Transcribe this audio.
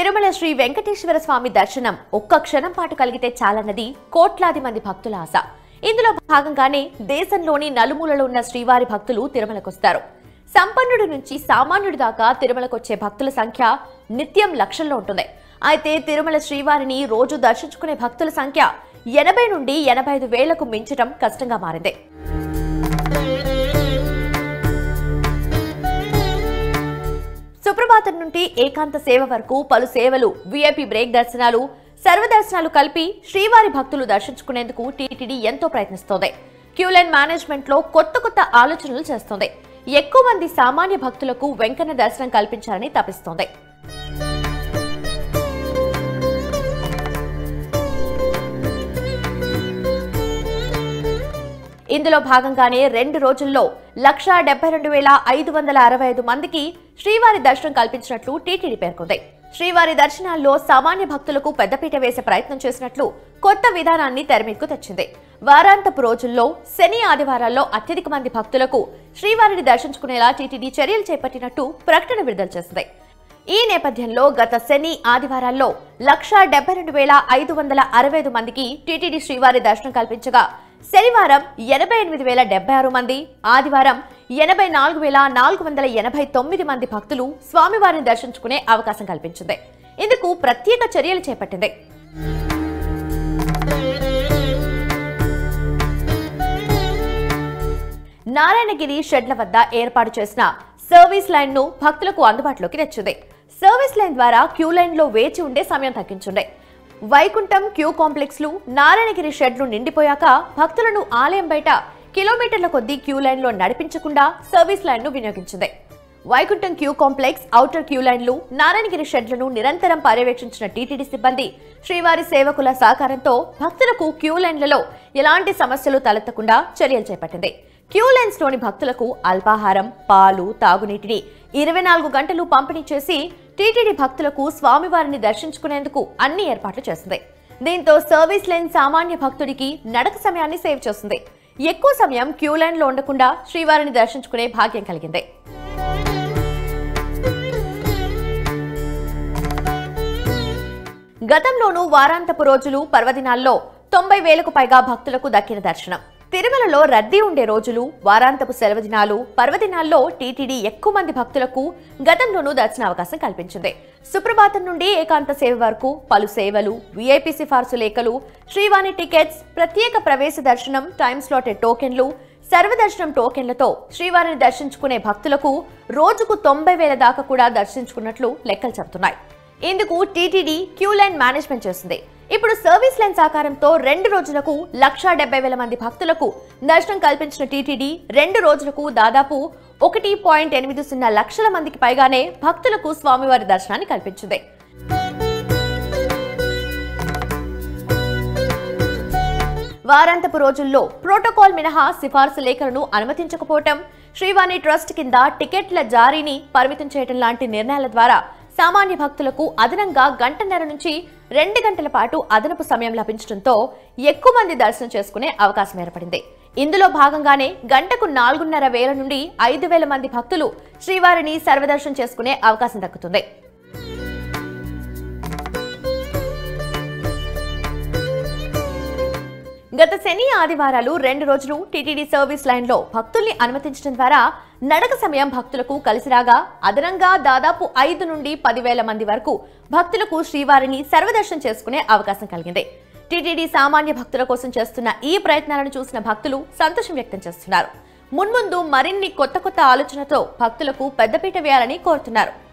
తిరుమల శ్రీ వెంకటేశ్వర స్వామి దర్శనం ఒక్క క్షణం పాటు కలిగితే చాలన్నది కోట్లాది మంది భక్తుల ఆశ ఇందులో భాగంగానే దేశంలోని నలుమూలలో ఉన్న శ్రీవారి భక్తులు తిరుమలకొస్తారు సంపన్నుడి నుంచి సామాన్యుడి దాకా తిరుమలకొచ్చే భక్తుల సంఖ్య నిత్యం లక్షల్లో ఉంటుంది అయితే తిరుమల శ్రీవారిని రోజు దర్శించుకునే భక్తుల సంఖ్య ఎనభై నుండి ఎనభై ఐదు వేలకు మించటం కష్టంగా మారింది సుప్రభాతం నుండి ఏకాంత సేవ వరకు పలు సేవలు విఐపి బ్రేక్ దర్శనాలు సర్వదర్శనాలు కలిపి శ్రీవారి భక్తులు దర్శించుకునేందుకు టీటీడీ ఎంతో ప్రయత్నిస్తోంది క్యూలైన్ మేనేజ్మెంట్ లో కొత్త కొత్త ఆలోచనలు చేస్తోంది ఎక్కువ మంది సామాన్య భక్తులకు వెంకన్న దర్శనం కల్పించాలని తపిస్తోంది ఇందులో భాగంగానే రెండు రోజుల్లో లక్షా డెబ్బై రెండు వేల ఐదు వందల అరవై ఐదు మందికి శ్రీవారి దర్శనం కల్పించినట్లు టీటీడీ పేర్కొంది శ్రీవారి దర్శనాల్లో సామాన్య భక్తులకు పెద్దపీట వేసే ప్రయత్నం చేసినట్లు కొత్త విధానాన్ని తెరమీదకు తెచ్చింది వారాంతపు రోజుల్లో శని ఆదివారాల్లో అత్యధిక మంది భక్తులకు శ్రీవారిని దర్శించుకునేలా టీటీడీ చర్యలు చేపట్టినట్టు ప్రకటన విడుదల చేసింది ఈ నేపథ్యంలో గత శని ఆదివారాల్లో లక్షా డెబ్బై రెండు వేల ఐదు వందల అరవై ఐదు మందికి టీటీడీ శ్రీవారి దర్శనం కల్పించగా శనివారం ఎనభై ఎనిమిది వేల డెబ్బై ఆరు మంది ఆదివారం ఎనభై నాలుగు వేల నాలుగు వందల ఎనభై తొమ్మిది మంది భక్తులు స్వామివారిని దర్శించుకునే అవకాశం కల్పించింది ఇందుకు ప్రత్యేక చర్యలు చేపట్టింది నారాయణగిరి షెడ్ల వద్ద ఏర్పాటు చేసిన సర్వీస్ లైన్ ను భక్తులకు అందుబాటులోకి తెచ్చింది సర్వీస్ లైన్ ద్వారా క్యూ లైన్ లో వేచి ఉండే సమయం తగ్గించుండే వైకుంఠం క్యూ కాంప్లెక్స్ లు నారాయణగిరి షెడ్లు నిండిపోయాక భక్తులను ఆలయం బయట కిలోమీటర్ల కొద్దీ క్యూ లైన్ లో నడిపించకుండా సర్వీస్ లైన్ ను వినియోగించింది Vaikuntham queue complex outer queue లైన్లు నారాయణగిరి షెడ్లను నిరంతరం పర్యవేక్షించిన టీటీడీ సిబ్బంది శ్రీవారి సేవకుల సహకారంతో భక్తులకు క్యూ లైన్లలో ఎలాంటి సమస్యలు తలెత్తకుండా చర్యలు చేపట్టింది క్యూ లైన్స్ లోని భక్తులకు అల్పాహారం పాలు తాగునీటిని ఇరవై నాలుగు గంటలు పంపిణీ చేసి టీటీడీ భక్తులకు స్వామివారిని దర్శించుకునేందుకు అన్ని ఏర్పాట్లు చేసింది దీంతో సర్వీస్ లైన్ సామాన్య భక్తుడికి నడక సమయాన్ని సేవ్ చేస్తుంది ఎక్కువ సమయం క్యూ లైన్ లో ఉండకుండా శ్రీవారిని దర్శించుకునే భాగ్యం కలిగింది గతంలోనూ వారాంతపు రోజులు పర్వదినాల్లో తొంభై వేలకు పైగా భక్తులకు దక్కిన దర్శనం తిరుమలలో రద్దీ ఉండే రోజులు వారాంతపు సెలవు దినాలు పర్వదినాల్లో టీటీడీ ఎక్కువ మంది భక్తులకు గతంలోనూ దర్శన అవకాశం కల్పించింది సుప్రభాతం నుండి ఏకాంత సేవ వరకు పలు సేవలు వీఐపీ సిఫార్సు లేఖలు శ్రీవాణి టికెట్స్ ప్రత్యేక ప్రవేశ దర్శనం టైం స్లాటెడ్ టోకెన్లు సర్వదర్శనం టోకెన్లతో శ్రీవారిని దర్శించుకునే భక్తులకు రోజుకు తొంభై వేల దాకా కూడా దర్శించుకున్నట్లు లెక్కలు చెబుతున్నాయి ఇందుకు టీటీడీ క్యూ లైన్ మేనేజ్మెంట్ చేసింది ఇప్పుడు సర్వీస్ లైన్ సహకారంతో రెండు రోజులకు లక్షా డెబ్బై వేల మంది భక్తులకు దర్శనం కల్పించిన టీటీడీ రెండు రోజులకు దాదాపు ఒకటి పాయింట్ ఎనిమిది సున్నా లక్షల మందికి పైగానే భక్తులకు స్వామివారి దర్శనాన్ని కల్పించింది వారాంతపు రోజుల్లో ప్రోటోకాల్ మినహా సిఫార్సు లేఖలను అనుమతించకపోవటం శ్రీవాణి ట్రస్ట్ కింద టికెట్ల జారీని పరిమితం చేయడం లాంటి నిర్ణయాల ద్వారా సామాన్య భక్తులకు అదనంగా గంటన్నర నుంచి రెండు గంటల పాటు అదనపు సమయం లభించడంతో ఎక్కువ మంది దర్శనం చేసుకునే అవకాశం ఏర్పడింది ఇందులో భాగంగానే గంటకు నాలుగున్నర వేల నుండి ఐదు వేల మంది భక్తులు శ్రీవారిని సర్వదర్శనం చేసుకునే అవకాశం దక్కుతుంది గత శని ఆదివారాలు రెండు రోజులు టీటీడీ సర్వీస్ లైన్లో భక్తుల్ని అనుమతించడం ద్వారా నడక సమయం భక్తులకు కలిసిరాగా అదనంగా దాదాపు ఐదు నుండి పదివేల మంది వరకు భక్తులకు శ్రీవారిని సర్వదర్శనం చేసుకునే అవకాశం కలిగింది టీటీడీ సామాన్య భక్తుల కోసం చేస్తున్న ఈ ప్రయత్నాలను చూసిన భక్తులు సంతోషం వ్యక్తం చేస్తున్నారు మున్ముందు మరిన్ని కొత్త కొత్త ఆలోచనతో భక్తులకు పెద్దపీట వేయాలని కోరుతున్నారు